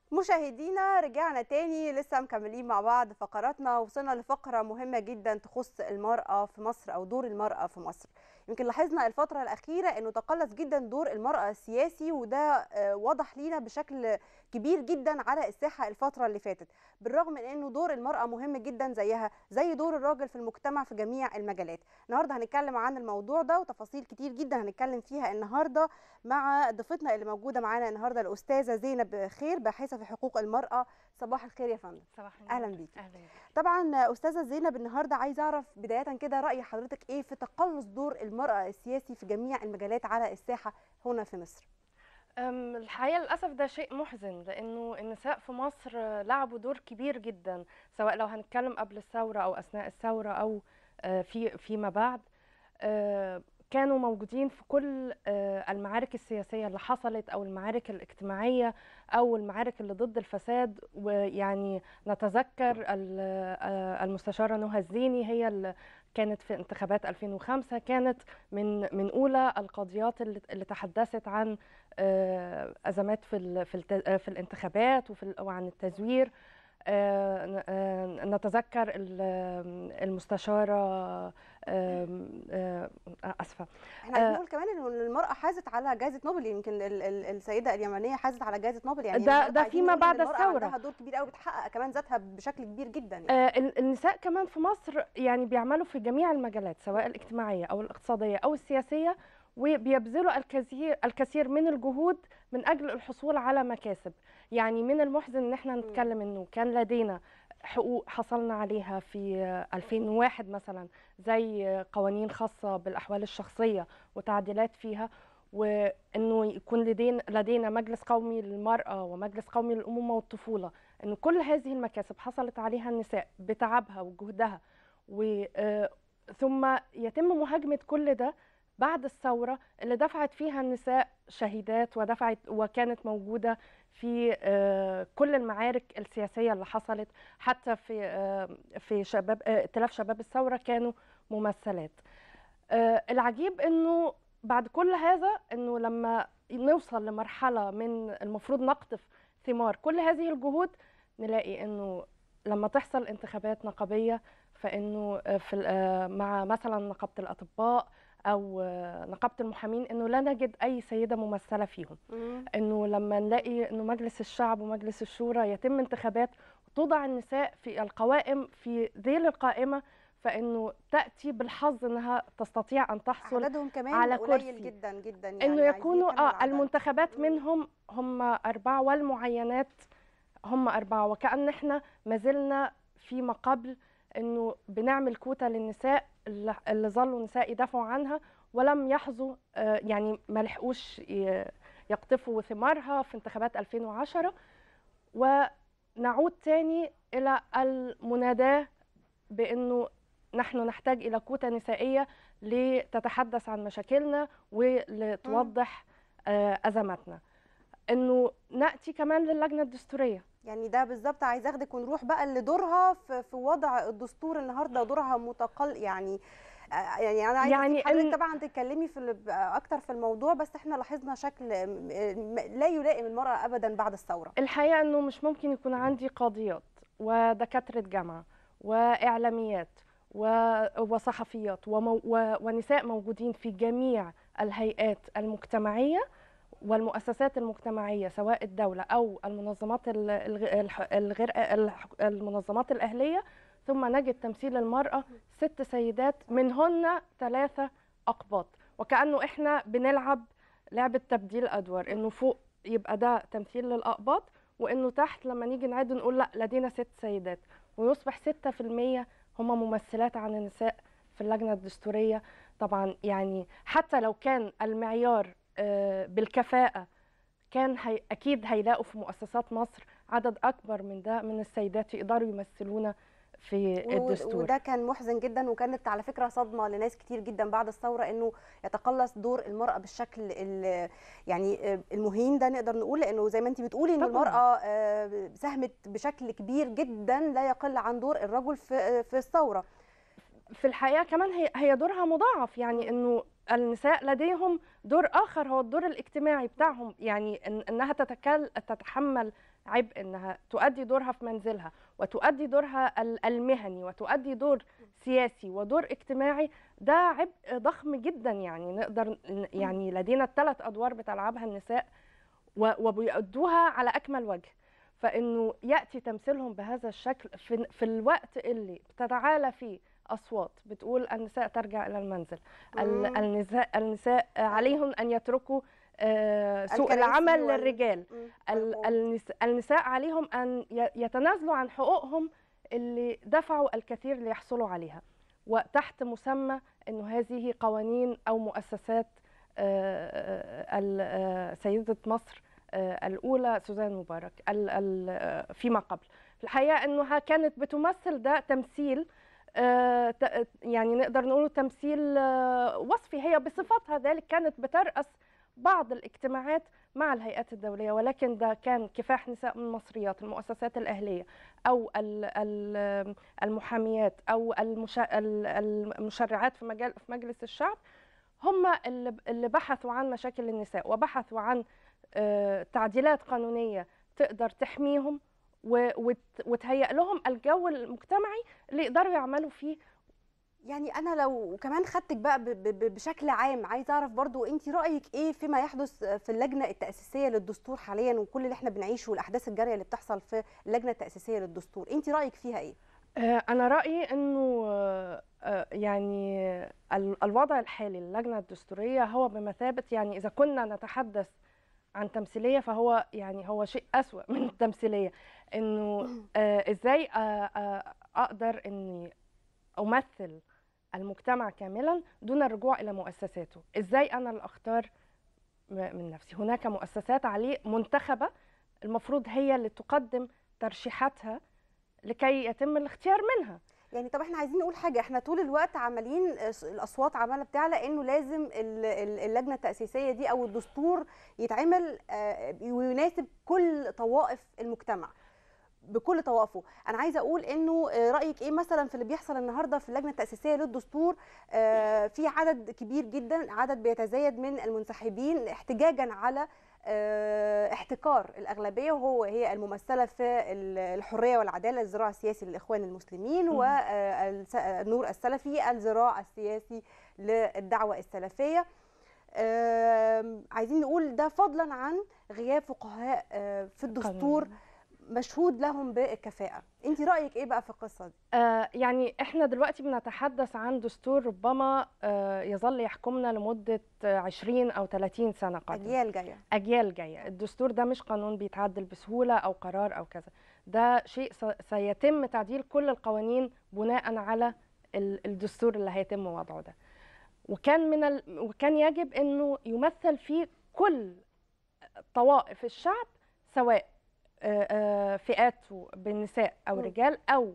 مشاهدينا رجعنا تاني لسه مكملين مع بعض فقراتنا وصلنا لفقرة مهمة جدا تخص المرأة في مصر أو دور المرأة في مصر يمكن لاحظنا الفترة الأخيرة أنه تقلص جدا دور المرأة السياسي وده آه، وضح لينا بشكل كبير جدا على الساحة الفترة اللي فاتت بالرغم من أنه دور المرأة مهم جدا زيها زي دور الراجل في المجتمع في جميع المجالات النهاردة هنتكلم عن الموضوع ده وتفاصيل كتير جدا هنتكلم فيها النهاردة مع ضيفتنا اللي موجودة معانا النهاردة الأستاذة زينب خير باحثة في حقوق المرأة صباح الخير يا فندم صباح النور أهلا بيك. اهلا بيك طبعا استاذه زينب النهارده عايزه اعرف بدايه كده راي حضرتك ايه في تقلص دور المراه السياسي في جميع المجالات على الساحه هنا في مصر أم، الحقيقه للاسف ده شيء محزن لانه النساء في مصر آه، لعبوا دور كبير جدا سواء لو هنتكلم قبل الثوره او اثناء الثوره او آه، في فيما بعد آه، كانوا موجودين في كل آه، المعارك السياسيه اللي حصلت او المعارك الاجتماعيه او المعارك اللي ضد الفساد ويعني نتذكر ال- آه، المستشاره نهى الزيني هي اللي كانت في انتخابات 2005 كانت من من اولى القاضيات اللي اللي تحدثت عن آه، ازمات في ال- في الت- آه، في الانتخابات وفي ال- وعن التزوير آه، ن- آه، نتذكر ال- المستشاره آم، آه، اسفه احنا عايزين آه. نقول كمان ان المراه حازت على جائزه نوبل يمكن ال- ال- السيده اليمنيه حازت على جائزه نوبل يعني ده- المرأة ده عايزين فيما نقول إن بعد المرأة الثورة. عندها دور كبير قوي بتحقق كمان ذاتها بشكل كبير جدا يعني. آه، ال- النساء كمان في مصر يعني بيعملوا في جميع المجالات سواء الاجتماعية أو الاقتصادية أو السياسية وبيبذلوا الكثير الكثير من الجهود من أجل الحصول على مكاسب يعني من المحزن إن احنا نتكلم إنه كان لدينا حقوق حصلنا عليها في آه، 2001 مثلا زي آه، قوانين خاصة بالأحوال الشخصية وتعديلات فيها وانه يكون لدينا لدينا مجلس قومي للمراه ومجلس قومي للامومه والطفوله ان كل هذه المكاسب حصلت عليها النساء بتعبها وجهدها و آه، ثم يتم مهاجمه كل ده بعد الثوره اللي دفعت فيها النساء شهيدات ودفعت وكانت موجوده في آه، كل المعارك السياسيه اللي حصلت حتى في آه، في شباب آه، ائتلاف شباب الثوره كانوا ممثلات آه، العجيب انه بعد كل هذا انه لما نوصل لمرحله من المفروض نقطف ثمار كل هذه الجهود نلاقي انه لما تحصل انتخابات نقابيه فانه آه، في ال- آه، مع مثلا نقابه الاطباء او آه، نقابه المحامين انه لا نجد اي سيده ممثله فيهم مم. انه لما نلاقي انه مجلس الشعب ومجلس الشورى يتم انتخابات وتوضع النساء في القوائم في ذيل القائمه فانه تاتي بالحظ انها تستطيع ان تحصل عددهم كمان على قليل كرسي. جدا جدا يعني انه عايزين يكونوا يكملوا اه العدد. المنتخبات مم. منهم هم اربعه والمعينات هم اربعه وكان احنا ما زلنا فيما قبل انه بنعمل كوتا للنساء اللي اللي ظلوا نساء يدافعوا عنها ولم يحظوا آه، يعني ما لحقوش ي- يقطفوا ثمارها في انتخابات 2010 ونعود تاني الى المناداه بانه نحن نحتاج الى كوتا نسائيه لتتحدث عن مشاكلنا ولتوضح آه، ازماتنا انه ناتي كمان للجنه الدستوريه يعني ده بالظبط عايز اخدك ونروح بقى لدورها في, في وضع الدستور النهارده ودورها متقل يعني آه، يعني انا عايزه يعني يعني حضرتك إن- طبعا تتكلمي في ال- اكتر في الموضوع بس احنا لاحظنا شكل م- م- لا يلائم المراه ابدا بعد الثوره الحقيقه انه مش ممكن يكون عندي قاضيات ودكاتره جامعه واعلاميات و- وصحفيات ومو و- ونساء موجودين في جميع الهيئات المجتمعيه والمؤسسات المجتمعيه سواء الدوله او المنظمات ال- الغ- الح- الغير الح- المنظمات الاهليه ثم نجد تمثيل المراه ست سيدات منهن ثلاثه اقباط وكانه احنا بنلعب لعبه تبديل ادوار انه فوق يبقى ده تمثيل للاقباط وانه تحت لما نيجي نعد نقول لا لدينا ست سيدات ويصبح 6% هم ممثلات عن النساء في اللجنه الدستوريه طبعا يعني حتى لو كان المعيار آه، بالكفاءه كان هي اكيد هيلاقوا في مؤسسات مصر عدد اكبر من ده من السيدات يقدروا يمثلونا في و- الدستور وده كان محزن جدا وكانت على فكره صدمه لناس كتير جدا بعد الثوره انه يتقلص دور المراه بالشكل ال- يعني آه، المهين ده نقدر نقول لانه زي ما انت بتقولي ان طبعاً. المراه آه، ساهمت بشكل كبير جدا لا يقل عن دور الرجل في آه، في الثوره في الحقيقه كمان هي هي دورها مضاعف يعني انه النساء لديهم دور اخر هو الدور الاجتماعي بتاعهم يعني إن انها تتكل تتحمل عبء انها تؤدي دورها في منزلها وتؤدي دورها ال- المهني وتؤدي دور سياسي ودور اجتماعي ده عبء ضخم جدا يعني نقدر ن- يعني لدينا الثلاث ادوار بتلعبها النساء و- وبيؤدوها على اكمل وجه فانه ياتي تمثيلهم بهذا الشكل في, في الوقت اللي بتتعالى فيه اصوات بتقول النساء ترجع الى المنزل ال- مم. النساء النساء عليهم ان يتركوا آه، سوق الكراسي العمل وال- للرجال مم. ال- والقوم. النس- النساء عليهم ان ي- يتنازلوا عن حقوقهم اللي دفعوا الكثير ليحصلوا عليها وتحت مسمى انه هذه قوانين او مؤسسات آه، ال- آه، سيده مصر آه، الاولى سوزان مبارك ال- ال- آه، فيما قبل في الحقيقه انها كانت بتمثل ده تمثيل آه، ت- يعني نقدر نقوله تمثيل آه، وصفي هي بصفتها ذلك كانت بترأس بعض الاجتماعات مع الهيئات الدولية ولكن ده كان كفاح نساء من المصريات المؤسسات الأهلية أو ال- ال- المحاميات أو المشا- ال- المشرعات في مجال في مجلس الشعب هم اللي اللي بحثوا عن مشاكل النساء وبحثوا عن آه، تعديلات قانونية تقدر تحميهم و- وت- وتهيئ لهم الجو المجتمعي اللي يقدروا يعملوا فيه يعني انا لو كمان خدتك بقى ب- ب- بشكل عام عايزه اعرف برضو انت رايك ايه فيما يحدث في اللجنه التاسيسيه للدستور حاليا وكل اللي احنا بنعيشه والاحداث الجاريه اللي بتحصل في اللجنه التاسيسيه للدستور انت رايك فيها ايه آه، أنا رأيي إنه آه، آه، يعني ال- الوضع الحالي للجنة الدستورية هو بمثابة يعني إذا كنا نتحدث عن تمثيلية فهو يعني هو شيء أسوأ من التمثيلية إنه آه، إزاي آه، آه، أقدر إني أمثل المجتمع كاملا دون الرجوع إلى مؤسساته إزاي أنا اللي أختار م- من نفسي هناك مؤسسات عليه منتخبة المفروض هي اللي تقدم ترشيحاتها لكي يتم الاختيار منها يعني طب احنا عايزين نقول حاجه احنا طول الوقت عمالين آه، الاصوات عماله بتعلى انه لازم ال- ال- اللجنه التاسيسيه دي او الدستور يتعمل آه، ويناسب كل طوائف المجتمع بكل طوائفه انا عايزه اقول انه آه، رايك ايه مثلا في اللي بيحصل النهارده في اللجنه التاسيسيه للدستور آه، في عدد كبير جدا عدد بيتزايد من المنسحبين احتجاجا على آه، احتكار الاغلبيه وهو هي الممثله في ال- الحريه والعداله الذراع السياسي للاخوان المسلمين مم. والنور السلفي الذراع السياسي للدعوه السلفيه آم، عايزين نقول ده فضلا عن غياب فقهاء آه، في الدستور قانون. مشهود لهم بالكفاءه انت رايك ايه بقى في القصه دي آه يعني احنا دلوقتي بنتحدث عن دستور ربما آه يظل يحكمنا لمدة آه، 20 أو 30 سنة قادمة اجيال جايه أجيال جاية الدستور ده مش قانون بيتعدل بسهولة أو قرار أو كذا ده شيء س- سيتم تعديل كل القوانين بناء على ال- الدستور اللي هيتم وضعه ده وكان من ال... وكان يجب انه يمثل فيه كل طوائف الشعب سواء آه، آه، فئاته بالنساء او مم. رجال او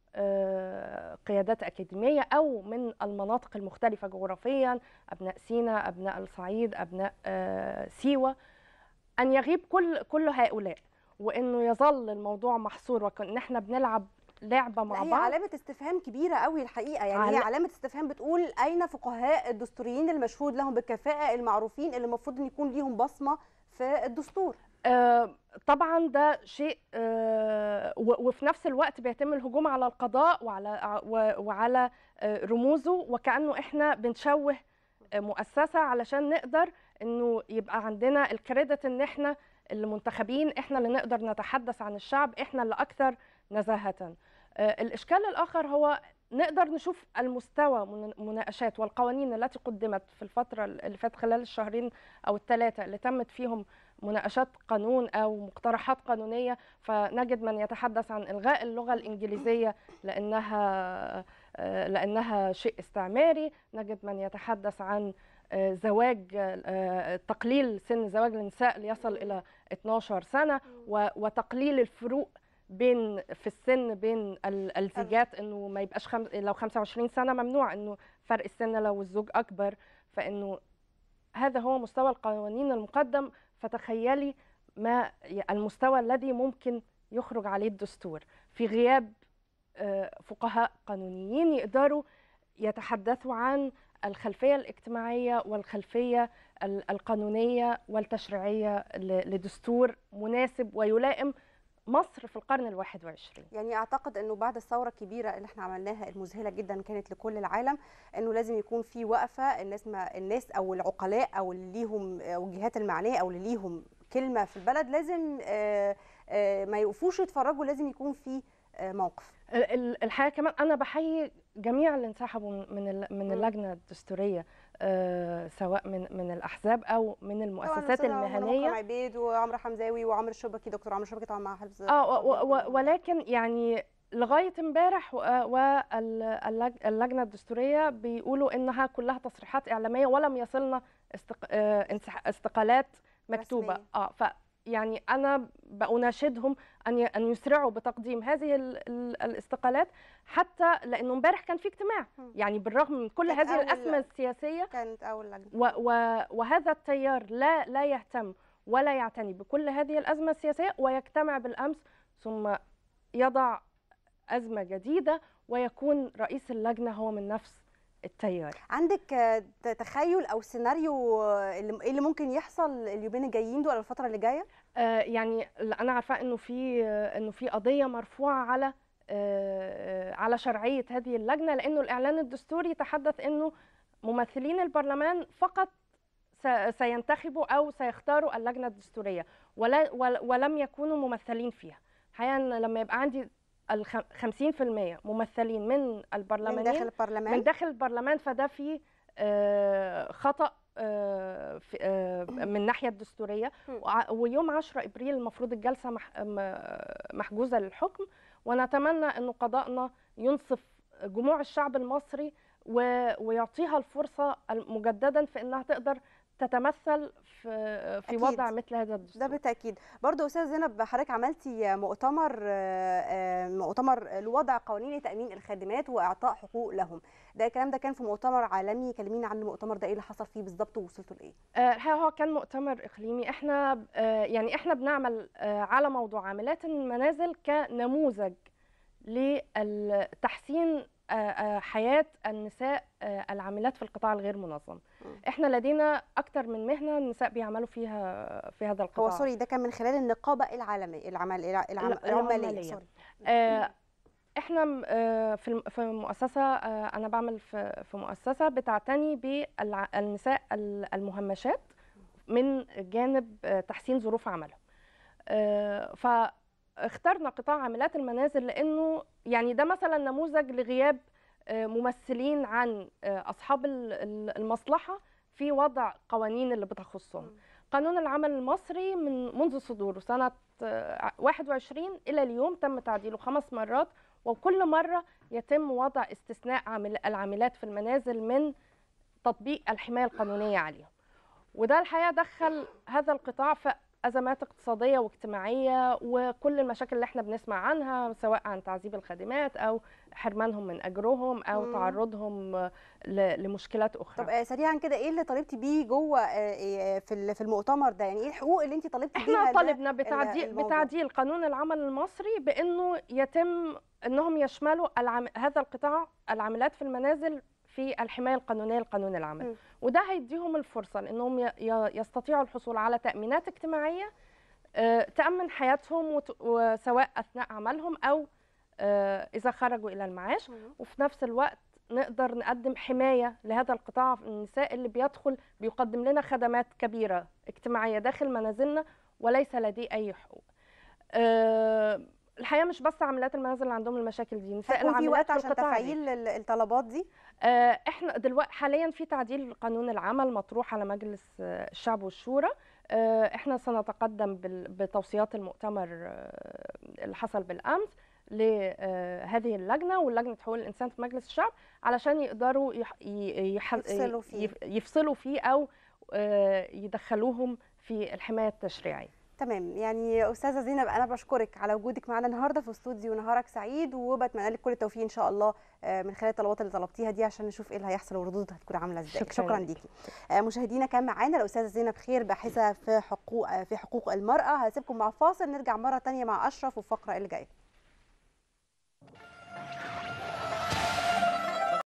آه، قيادات اكاديميه او من المناطق المختلفه جغرافيا ابناء سيناء ابناء الصعيد ابناء آه، سيوه ان يغيب كل كل هؤلاء وانه يظل الموضوع محصور وكان احنا بنلعب لعبه لا، مع هي بعض علامه استفهام كبيره قوي الحقيقه يعني هي عل- علامه استفهام بتقول اين فقهاء الدستوريين المشهود لهم بالكفاءه المعروفين اللي المفروض ان يكون ليهم بصمه في الدستور آه، طبعا ده شيء آه، و- وفي نفس الوقت بيتم الهجوم على القضاء وعلى و- وعلى آه، رموزه وكأنه احنا بنشوه آه، مؤسسة علشان نقدر انه يبقى عندنا الكريدت ان احنا اللي منتخبين احنا اللي نقدر نتحدث عن الشعب احنا اللي اكثر نزاهة آه، الاشكال الاخر هو نقدر نشوف المستوى من المناقشات والقوانين التي قدمت في الفترة اللي فاتت خلال الشهرين او الثلاثة اللي تمت فيهم مناقشات قانون او مقترحات قانونيه فنجد من يتحدث عن الغاء اللغه الانجليزيه لانها آه، لانها شيء استعماري نجد من يتحدث عن آه، زواج آه، تقليل سن زواج النساء ليصل الى 12 سنه و- وتقليل الفروق بين في السن بين ال- الزيجات انه ما يبقاش خم... لو 25 سنه ممنوع انه فرق السن لو الزوج اكبر فانه هذا هو مستوى القوانين المقدم فتخيلي ما المستوى الذي ممكن يخرج عليه الدستور في غياب آه، فقهاء قانونيين يقدروا يتحدثوا عن الخلفية الاجتماعية والخلفية ال- القانونية والتشريعية ل- لدستور مناسب ويلائم مصر في القرن الواحد وعشرين يعني اعتقد انه بعد الثوره الكبيره اللي احنا عملناها المذهله جدا كانت لكل العالم انه لازم يكون في وقفه الناس ما الناس او العقلاء او اللي ليهم او الجهات المعنيه او اللي ليهم كلمه في البلد لازم آه، آه، ما يوقفوش يتفرجوا لازم يكون في آه، موقف ال- ال- الحقيقه كمان انا بحيي جميع اللي انسحبوا من من ال- من مم. اللجنه الدستوريه آه، سواء من من الاحزاب او من طبعاً المؤسسات أستاذة منى المهنيه مكرم عبيد وعمرو حمزاوي وعمرو الشبكي دكتور عمرو الشبكي طبعا مع حفظ اه و- و- ولكن يعني لغايه امبارح واللجنه الدستوريه بيقولوا انها كلها تصريحات اعلاميه ولم يصلنا استق... آه، انسح- استقالات مكتوبه رسمية. اه ف يعني انا بناشدهم ان ي- ان يسرعوا بتقديم هذه ال- ال- الاستقالات حتى لانه امبارح كان في اجتماع مم. يعني بالرغم من كل كانت هذه أول- الازمه السياسيه كانت اول لجنه و و وهذا التيار لا لا يهتم ولا يعتني بكل هذه الأزمة السياسية ويجتمع بالأمس ثم يضع أزمة جديدة ويكون رئيس اللجنة هو من نفس التيار عندك آه، ت- تخيل او سيناريو آه، اللي إيه اللي ممكن يحصل اليومين الجايين دول او الفتره اللي جايه آه، يعني اللي أنا عارفة إنه في آه، إنه في قضية مرفوعة على آه، على شرعية هذه اللجنة لأنه الإعلان الدستوري تحدث إنه ممثلين البرلمان فقط س- سينتخبوا أو سيختاروا اللجنة الدستورية ولا ول- ولم يكونوا ممثلين فيها الحقيقة إن لما يبقى عندي الخ- 50% ممثلين من من البرلمانيين داخل البرلمان من داخل البرلمان فده فيه آه، خطأ آه، في- آه، من الناحية الدستورية مم. وع- ويوم 10 إبريل المفروض الجلسة مح- م- محجوزة للحكم ونتمنى أنه قضاءنا ينصف جموع الشعب المصري و- ويعطيها الفرصة مجددا في أنها تقدر تتمثل في في أكيد. وضع مثل هذا ده الدستور بالتاكيد برضه استاذ زينب حضرتك عملتي مؤتمر آه، آه، مؤتمر لوضع قوانين لتامين الخادمات واعطاء حقوق لهم ده الكلام ده كان في مؤتمر عالمي كلمينا عن المؤتمر ده ايه اللي حصل فيه بالظبط ووصلتوا لايه آه، الحقيقة هو كان مؤتمر إقليمي احنا آه، يعني احنا بنعمل آه، على موضوع عاملات المنازل كنموذج لتحسين آه، آه، حياة النساء آه، العاملات في القطاع الغير منظم مم. احنا لدينا أكثر من مهنة النساء بيعملوا فيها في هذا هو القطاع سوري ده كان من خلال النقابه العالميه العمل الع- العم- لا، العماليه العمالية. سوري آه، احنا م- آه، في الم- في مؤسسه آه، انا بعمل في في مؤسسه بتعتني بالنساء المهمشات من جانب آه، تحسين ظروف عملهم آه، فاخترنا قطاع عاملات المنازل لانه يعني ده مثلا نموذج لغياب آه، ممثلين عن آه، اصحاب ال- ال- المصلحه في وضع قوانين اللي بتخصهم مم. قانون العمل المصري من منذ صدوره سنه آه، 21 الى اليوم تم تعديله خمس مرات وكل مره يتم وضع استثناء عامل العاملات في المنازل من تطبيق الحمايه القانونيه عليهم وده الحقيقه دخل هذا القطاع في ازمات اقتصاديه واجتماعيه وكل المشاكل اللي احنا بنسمع عنها سواء عن تعذيب الخادمات او حرمانهم من اجرهم او مم. تعرضهم ل- لمشكلات اخرى طب آه، سريعا كده ايه اللي طالبتي بيه جوه آه، آه، في ال- في المؤتمر ده يعني ايه الحقوق اللي انت طالبتي بيها احنا ده؟ طالبنا بتعديل الموضوع. بتعديل قانون العمل المصري بانه يتم انهم يشملوا العم... هذا القطاع العاملات في المنازل في الحمايه القانونيه لقانون العمل م. وده هيديهم الفرصه لانهم ي... ي- يستطيعوا الحصول على تامينات اجتماعيه آه، تامن حياتهم وت... وسواء اثناء عملهم او آه، اذا خرجوا الى المعاش مم. وفي نفس الوقت نقدر نقدم حماية لهذا القطاع من النساء اللي بيدخل بيقدم لنا خدمات كبيرة اجتماعية داخل منازلنا وليس لديه أي حقوق أه الحقيقة مش بس عاملات المنازل اللي عندهم المشاكل دي نساء هيكون في العاملات وقت في عشان القطاع دي. تفعيل ال- الطلبات دي آه، احنا دلوقتي حاليا في تعديل قانون العمل مطروح على مجلس آه، الشعب والشورى آه، احنا سنتقدم بال- بتوصيات المؤتمر آه، اللي حصل بالامس لهذه اللجنه واللجنه حقوق الانسان في مجلس الشعب علشان يقدروا يح- ي- يح- يفصلوا فيه. يف- يفصلوا فيه او آه، يدخلوهم في الحمايه التشريعيه تمام يعني استاذه زينب انا بشكرك على وجودك معنا النهارده في استوديو نهارك سعيد وبتمنى لك كل التوفيق ان شاء الله آه، من خلال الطلبات اللي طلبتيها دي عشان نشوف ايه اللي هيحصل وردودها هتكون عامله ازاي شكراً شكرا ليكي. ليكي آه، مشاهدينا كان معانا الاستاذه زينب خير باحثه في حقوق آه، في حقوق المراه هسيبكم مع فاصل نرجع مره تانية مع اشرف والفقره اللي جايه